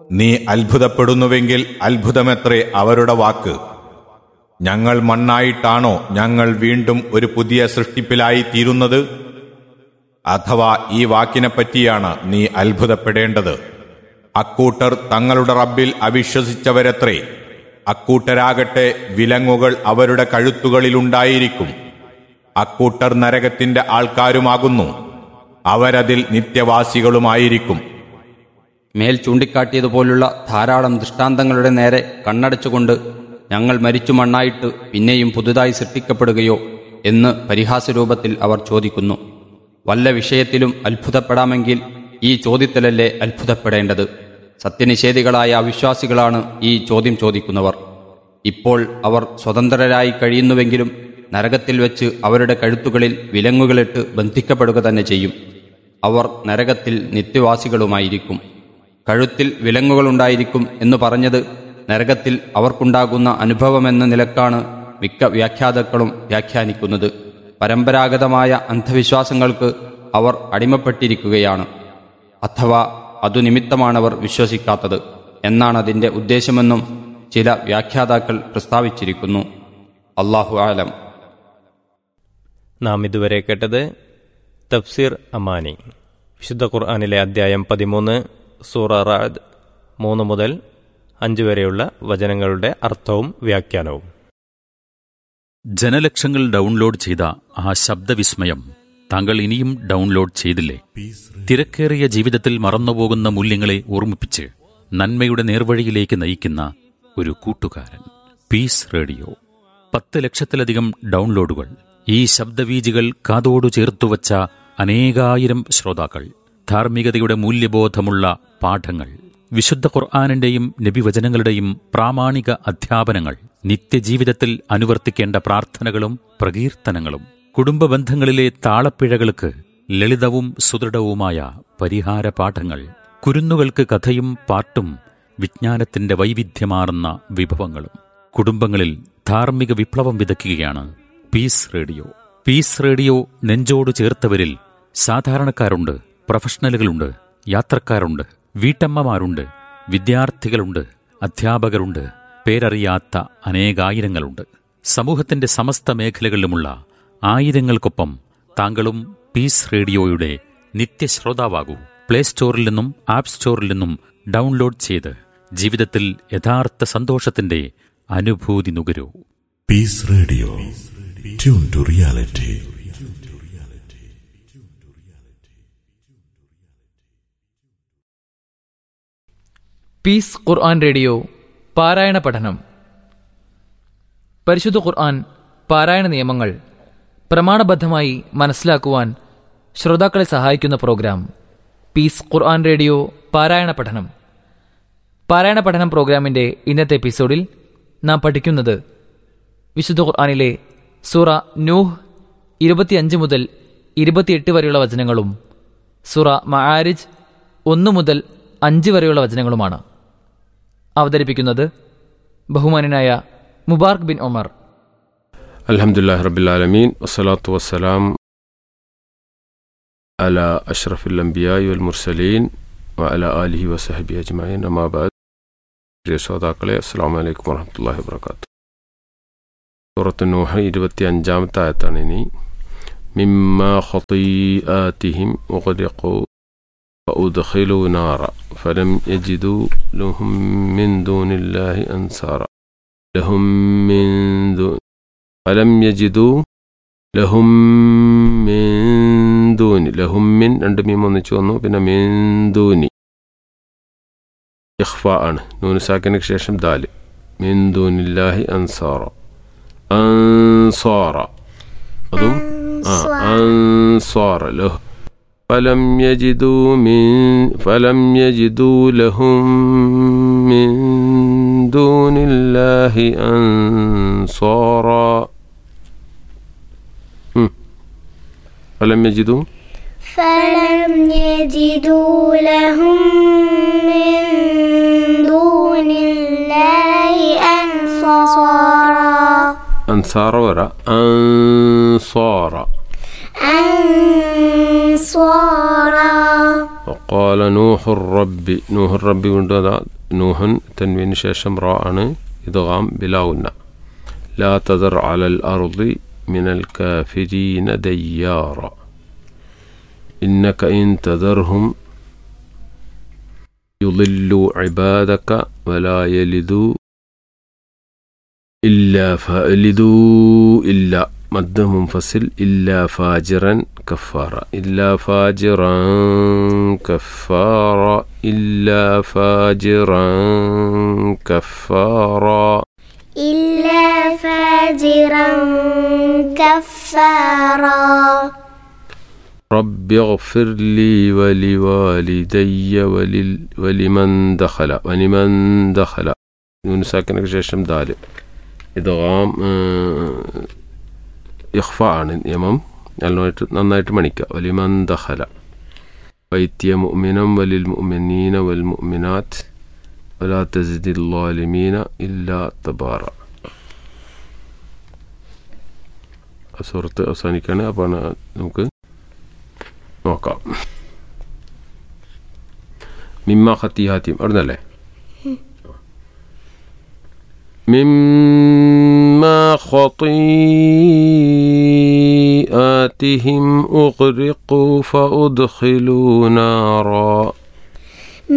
നീ അത്ഭുതപ്പെടുന്നുവെങ്കിൽ അത്ഭുതമെത്രേ അവരുടെ വാക്ക് ഞങ്ങൾ മണ്ണായിട്ടാണോ ഞങ്ങൾ വീണ്ടും ഒരു പുതിയ സൃഷ്ടിപ്പിലായി തീരുന്നത് അഥവാ ഈ വാക്കിനെപ്പറ്റിയാണ് നീ അത്ഭുതപ്പെടേണ്ടത് അക്കൂട്ടർ തങ്ങളുടെ റബ്ബിൽ അവിശ്വസിച്ചവരത്രേ അക്കൂട്ടരാകട്ടെ വിലങ്ങുകൾ അവരുടെ കഴുത്തുകളിലുണ്ടായിരിക്കും അക്കൂട്ടർ നരകത്തിന്റെ ആൾക്കാരുമാകുന്നു അവരതിൽ നിത്യവാസികളുമായിരിക്കും മേൽ ചൂണ്ടിക്കാട്ടിയതുപോലുള്ള ധാരാളം ദൃഷ്ടാന്തങ്ങളുടെ നേരെ കണ്ണടച്ചുകൊണ്ട് ഞങ്ങൾ മരിച്ചു മണ്ണായിട്ട് പിന്നെയും പുതുതായി സൃഷ്ടിക്കപ്പെടുകയോ എന്ന് പരിഹാസരൂപത്തിൽ അവർ ചോദിക്കുന്നു വല്ല വിഷയത്തിലും അത്ഭുതപ്പെടാമെങ്കിൽ ഈ ചോദ്യത്തിലല്ലേ അത്ഭുതപ്പെടേണ്ടത് സത്യനിഷേധികളായ അവിശ്വാസികളാണ് ഈ ചോദ്യം ചോദിക്കുന്നവർ ഇപ്പോൾ അവർ സ്വതന്ത്രരായി കഴിയുന്നുവെങ്കിലും നരകത്തിൽ വെച്ച് അവരുടെ കഴുത്തുകളിൽ വിലങ്ങുകളിട്ട് ബന്ധിക്കപ്പെടുക തന്നെ ചെയ്യും അവർ നരകത്തിൽ നിത്യവാസികളുമായിരിക്കും കഴുത്തിൽ വിലങ്ങുകളുണ്ടായിരിക്കും എന്ന് പറഞ്ഞത് നരകത്തിൽ അവർക്കുണ്ടാകുന്ന അനുഭവമെന്ന നിലക്കാണ് മിക്ക വ്യാഖ്യാതാക്കളും വ്യാഖ്യാനിക്കുന്നത് പരമ്പരാഗതമായ അന്ധവിശ്വാസങ്ങൾക്ക് അവർ അടിമപ്പെട്ടിരിക്കുകയാണ് അഥവാ അതു നിമിത്തമാണവർ വിശ്വസിക്കാത്തത് എന്നാണ് അതിൻ്റെ ഉദ്ദേശമെന്നും ചില വ്യാഖ്യാതാക്കൾ പ്രസ്താവിച്ചിരിക്കുന്നു അള്ളാഹു ആലം നാം ഇതുവരെ കേട്ടത് തഫ്സീർ അമാനി വിശുദ്ധ ഖുർആാനിലെ അദ്ധ്യായം പതിമൂന്ന് സൂറ റാദ് മൂന്ന് മുതൽ അഞ്ച് വരെയുള്ള വചനങ്ങളുടെ അർത്ഥവും വ്യാഖ്യാനവും ജനലക്ഷങ്ങൾ ഡൗൺലോഡ് ചെയ്ത ആ ശബ്ദവിസ്മയം താങ്കൾ ഇനിയും ഡൗൺലോഡ് ചെയ്തില്ലേ തിരക്കേറിയ ജീവിതത്തിൽ മറന്നുപോകുന്ന മൂല്യങ്ങളെ ഓർമ്മിപ്പിച്ച് നന്മയുടെ നേർവഴിയിലേക്ക് നയിക്കുന്ന ഒരു കൂട്ടുകാരൻ പീസ് റേഡിയോ പത്ത് ലക്ഷത്തിലധികം ഡൗൺലോഡുകൾ ഈ ശബ്ദവീജികൾ കാതോടു ചേർത്തുവച്ച അനേകായിരം ശ്രോതാക്കൾ ധാർമ്മികതയുടെ മൂല്യബോധമുള്ള പാഠങ്ങൾ വിശുദ്ധ ഖുർആാനിന്റെയും നബിവചനങ്ങളുടെയും പ്രാമാണിക അധ്യാപനങ്ങൾ നിത്യജീവിതത്തിൽ അനുവർത്തിക്കേണ്ട പ്രാർത്ഥനകളും പ്രകീർത്തനങ്ങളും കുടുംബ ബന്ധങ്ങളിലെ താളപ്പിഴകൾക്ക് ലളിതവും സുദൃഢവുമായ പരിഹാര പാഠങ്ങൾ കുരുന്നുകൾക്ക് കഥയും പാട്ടും വിജ്ഞാനത്തിന്റെ വൈവിധ്യമാർന്ന വിഭവങ്ങളും കുടുംബങ്ങളിൽ ധാർമ്മിക വിപ്ലവം വിതയ്ക്കുകയാണ് പീസ് റേഡിയോ പീസ് റേഡിയോ നെഞ്ചോട് ചേർത്തവരിൽ സാധാരണക്കാരുണ്ട് പ്രൊഫഷണലുകളുണ്ട് യാത്രക്കാരുണ്ട് വീട്ടമ്മമാരുണ്ട് വിദ്യാർത്ഥികളുണ്ട് അധ്യാപകരുണ്ട് പേരറിയാത്ത അനേകായിരങ്ങളുണ്ട് സമൂഹത്തിന്റെ സമസ്ത മേഖലകളിലുമുള്ള ആയിരങ്ങൾക്കൊപ്പം താങ്കളും പീസ് റേഡിയോയുടെ നിത്യശ്രോതാവാകൂ പ്ലേ സ്റ്റോറിൽ നിന്നും ആപ്പ് സ്റ്റോറിൽ നിന്നും ഡൗൺലോഡ് ചെയ്ത് ജീവിതത്തിൽ യഥാർത്ഥ സന്തോഷത്തിന്റെ അനുഭൂതി നുകരൂ Peace Radio. Tune to reality. Peace Quran radio പാരായണ പഠനം പരിശുദ്ധ ഖുർആൻ പാരായണ നിയമങ്ങൾ പ്രമാണബദ്ധമായി മനസ്സിലാക്കുവാൻ ശ്രോതാക്കളെ സഹായിക്കുന്ന പ്രോഗ്രാം പീസ് ഖുർആൻ റേഡിയോ പാരായണ പഠനം പാരായണ പഠനം പ്രോഗ്രാമിന്റെ ഇന്നത്തെ എപ്പിസോഡിൽ നാം പഠിക്കുന്നത് വിശുദ്ധ ഖുർആനിലെ സൂറ നൂഹ് ഇരുപത്തിയഞ്ച് മുതൽ ഇരുപത്തിയെട്ട് വരെയുള്ള വചനങ്ങളും സൂറ മആരിജ് ഒന്ന് മുതൽ അഞ്ച് വരെയുള്ള വചനങ്ങളുമാണ് അവതരിപ്പിക്കുന്നത് ബഹുമാനായ മുബാർക്ക് ബിൻ ഒമർ الحمد لله رب العالمين والصلاة والسلام على أشرف الأنبياء والمرسلين وعلى آله وصحبه أجمعين أما بعد പ്രിയ ശ്രോതാക്കളെ അസ്സാം വലൈക്കും വറഹമത്തല്ലാഹി വാബർക്കാത്തു സൂറത്ത് നൂഹ് ഇരുപത്തി അഞ്ചാമത്തെ ആയത്താണ് ഇനി മിമ്മ ഖതീആതിഹിം ഉഗ്രിഖു فأدخلوا نارا فلم يجدوا لهم من دون الله أنصارا لهم من دون فلم يجدوا ലഹും മിൻ ദൂനി ലഹും മിൻ രണ്ട് മീം ഒന്നിച്ചു വന്നു പിന്നെ മിൻ ദൂനി ഇഖ്ഫ ആണ് നൂനുസാക്കിന് ശേഷം ദാല് മിൻ ദൂനില്ലാഹി അൻസാറ അൻസാറ അതും ആ അൻസാറ ലഹു فلم يجدوا من فلم يجدوا لهم من دون الله أنصارا هم. فلم يجدوا فلم يجدوا لهم من دون الله أنصارا أنصار وراء أنصار أنصارا وقال نوح الرب نوح الرب കൊണ്ട് അതാ നൂഹൻ തൻവീന് ശേഷം റ ആണ് ഇദ്ഗാം ബിലാവുന്ന ലാ തദർ അലൽ അർദി മിനൽ കാഫിരീന ദയ്യാറ ഇന്നക ഇൻ തദർഹും يضلوا عبادك ولا يلدوا إلا فألدوا إلا مد منفصل إلا فاجرا كفارا إلا فاجرا كفارا إلا فاجرا كفارا إلا فاجرا كفارا رب اغفر لي ولوالدي ولل ولمن دخل ولمن دخل نون ساكنك ശേഷം ദാല് ഇദ്ഗാം ഇഖ്ഫ ആണ് നിയമം നന്നായിട്ട് നന്നായിട്ട് മണിക്കുക വലിമൻ ദഖല വൈത്യ മുഅ്മിനം വലിൽ മുഅ്മിനീന വൽ മുഅ്മിനാത്ത് ولا تزد الظالمين إلا تبارا സുഹൃത്ത് അവസാനിക്കാണ് അപ്പോൾ നമുക്ക് നോക്കാം മിമ്മ ഖത്തിഹാത്തിയും അവിടുന്നല്ലേ مما خطيئاتهم أغرقوا فأدخلوا نارا